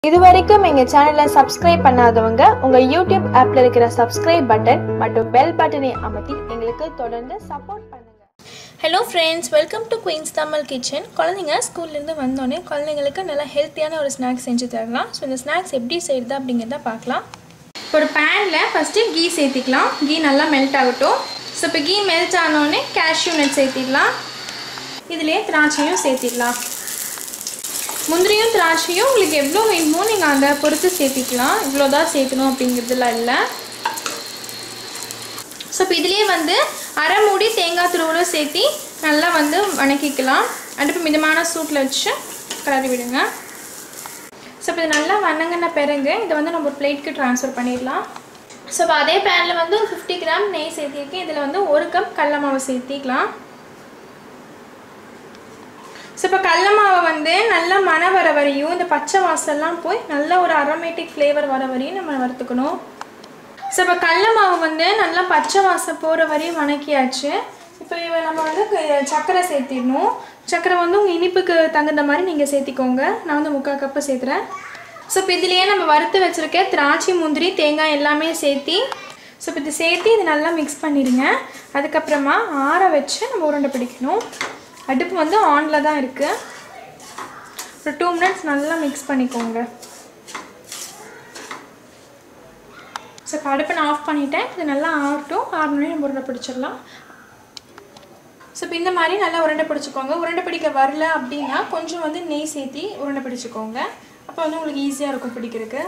இதுவரைக்கும் எங்க சேனலை சப்ஸ்கிரைப் பண்ணாதவங்க உங்க யூடியூப் ஆப்ல இருக்கிற சப்ஸ்கிரைப் பட்டன் மற்றும் பெல் பட்டனை அமர்த்தி எங்களுக்கு தொடர்ந்து சப்போர்ட் பண்ணுங்க hello friends welcome to queens Tamil kitchen குழந்தைங்க ஸ்கூல்லேருந்து வந்தோடனே குழந்தைங்களுக்கு நல்லா ஹெல்த்தியான ஒரு ஸ்நாக்ஸ் செஞ்சு தரலாம் ஸோ இந்த ஸ்நாக்ஸ் எப்படி செய்யுது அப்படிங்கிறத பார்க்கலாம் இப்போ ஒரு பேனில் ஃபஸ்ட்டு கீ சேர்த்திக்கலாம் கீ நல்லா மெல்ட் ஆகட்டும் ஸோ இப்போ கீ மெல்ட் ஆனோடனே கேஷ்யூ நட் சேர்த்திடலாம் இதுலேயே திராட்சையும் சேர்த்திடலாம் முந்திரியும் திராட்சையும் உங்களுக்கு எவ்வளோ வேணுமோ நீங்கள் அதை பொறுத்து சேர்த்திக்கலாம் இவ்வளோ தான் சேர்க்கணும் அப்படிங்கிறதுலாம் இல்லை ஸோ இப்போ இதுலேயே வந்து அரை மூடி தேங்காய் துருவலும் சேர்த்தி நல்லா வந்து வணக்கிக்கலாம் அடுப்பு மிதமான சூட்டில் வச்சு கிளறி விடுங்க ஸோ இப்போ இது நல்லா வணங்கின பிறகு இதை வந்து நம்ம ஒரு பிளேட்க்கு ட்ரான்ஸ்ஃபர் பண்ணிடலாம் ஸோ இப்போ அதே பேனில் வந்து ஒரு ஃபிஃப்டி கிராம் நெய் சேர்த்திருக்கேன் இதில் வந்து ஒரு கப் கடல மாவு சேர்த்திக்கலாம் ஸோ இப்போ கடல மாவை வந்து நல்லா மண வர வரையும் இந்த பச்சை வாசல்லாம் போய் நல்ல ஒரு அரோமேட்டிக் ஃப்ளேவர் வர வரையும் நம்ம வறுத்துக்கணும் ஸோ இப்போ கடல மாவு வந்து நல்லா பச்சை வாசம் போகிற வரையும் வணக்கியாச்சு இப்போ இவ- நம்ம வந்து க- சர்க்கரை சேர்த்திடணும் சர்க்கரை வந்து உங்கள் இனிப்புக்கு தகுந்த மாதிரி நீங்கள் சேர்த்திக்கோங்க நான் வந்து முக்கால் கப்பு சேர்த்துறேன் ஸோ இப்போ இதுலேயே நம்ம வறுத்து வச்சுருக்க திராட்சை முந்திரி தேங்காய் எல்லாமே சேர்த்தி ஸோ இப்போ இது சேர்த்து இது நல்லா மிக்ஸ் பண்ணிடுங்க அதுக்கப்புறமா ஆற வச்சு நம்ம உருண்டை பிடிக்கணும் அடுப்பு வந்து ஆனில் தான் இருக்குது ஒரு டூ மினிட்ஸ் நல்லா மிக்ஸ் பண்ணிக்கோங்க ஸோ இப்போ அடுப்பை நான் ஆஃப் பண்ணிட்டேன் இது நல்லா ஆகட்டும் ஆறணுன்னே நம்ம உருண்டை பிடிச்சிடலாம் ஸோ இப்போ இந்த மாதிரி நல்லா உருண்டை பிடிச்சிக்கோங்க உருண்டை பிடிக்க வரல அப்படின்னா கொஞ்சம் வந்து நெய் சேர்த்தி உருண்டை பிடிச்சிக்கோங்க அப்போ வந்து உங்களுக்கு ஈஸியாக இருக்கும் பிடிக்கிறதுக்கு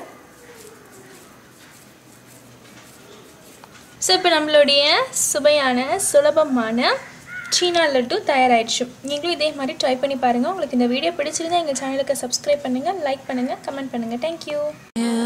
ஸோ இப்போ நம்மளுடைய சுவையான சுலபமான சீனா லட்டு தயாராகிடுச்சு நீங்களும் இதே மாதிரி ட்ரை பண்ணி பாருங்கள் உங்களுக்கு இந்த வீடியோ பிடிச்சிருந்தா எங்கள் சேனலுக்கு சப்ஸ்கிரைப் பண்ணுங்கள் லைக் பண்ணுங்கள் கமெண்ட் பண்ணுங்கள் தேங்க்யூ